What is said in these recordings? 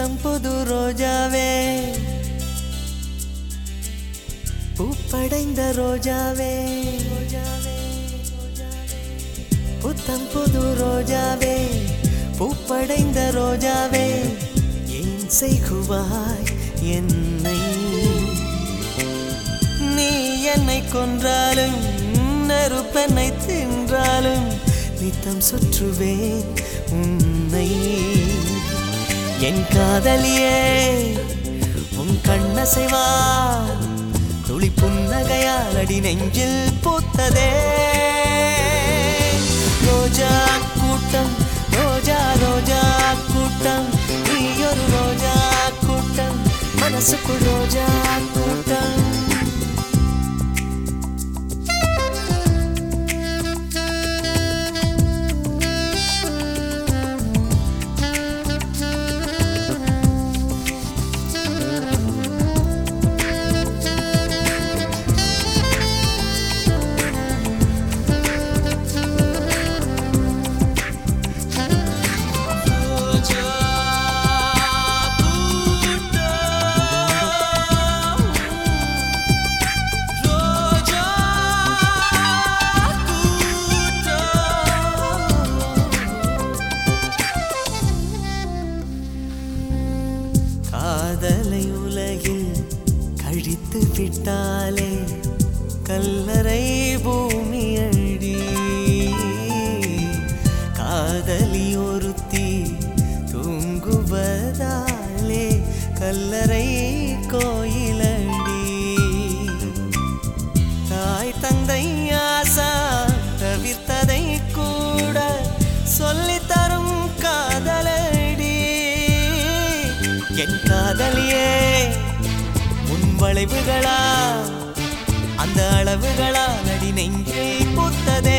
புத்தம் புது ரோஜாவே பூப்படைந்த ரோஜாவே ரோஜாவே புத்தம் புது ரோஜாவே பூப்படைந்த ரோஜாவே ஏன் செய்குவாய் என்னை நீ என்னை கொன்றாலும் நெருப்பெண்ணை தின்றாலும் நித்தம் சுற்றுவேன் உன்னை என் காதலியே உன் கண்ணசைவா துளி புன்னகையால் அடி நெஞ்சில் பூத்ததே ரோஜா கூட்டம் ரோஜா ரோஜா கூட்டம் நீ ஒரு ரோஜா கூட்டம் மனசுக்குள் ரோஜா கூட்டம் காதலை உலகில் கழித்து விட்டாலே கல்லறை பூமி அடி காதலி ஒருத்தி தூங்குவதாலே கல்லறை கோயிலடி தாய் தந்தை ஆசா தவிர்த்ததை கூட சொல்லித் தரும் காதலடி என் காதலியே உன் வளைவுகளா அந்த அளவுகளா நடி நெஞ்சில் பூத்ததே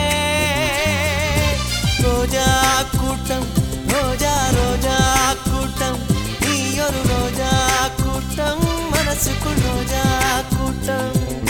ரோஜா கூட்டம் ரோஜா ரோஜா கூட்டம் நீ ஒரு ரோஜா கூட்டம் மனசுக்குள் ரோஜா கூட்டம்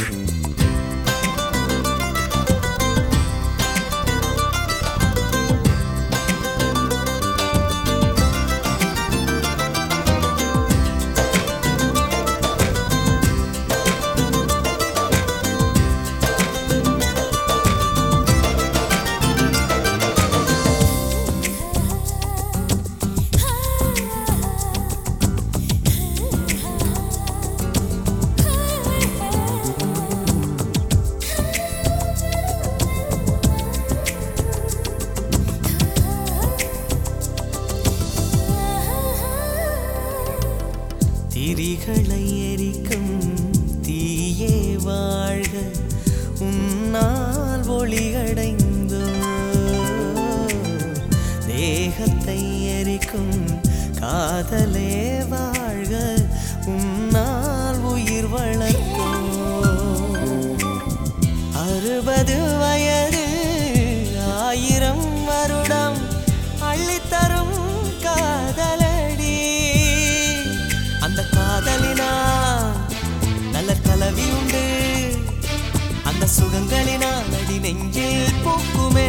திரிகளை எரிக்கும் தீயே வாழ்க உன்னால் ஒளியடைந்தோ தேகத்தை எரிக்கும் காதலே வாழ்க உன்னால் உயிர் வளர்த்தோ அறுபது வயது ஆயிரம் வருடம் அள்ளித்தரும் காதலடி அந்த காதலினா நல்ல கலவி உண்டு அந்த சுகங்களினால் அடி நெஞ்சில் பூக்குமே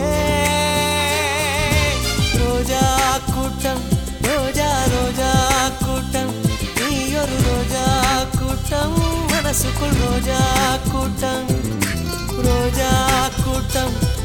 ரோஜா கூட்டம் ரோஜா ரோஜா கூட்டம் நீ ஒரு ரோஜா கூட்டம் மனசுக்குள் ரோஜா கூட்டம் ரோஜா கூட்டம்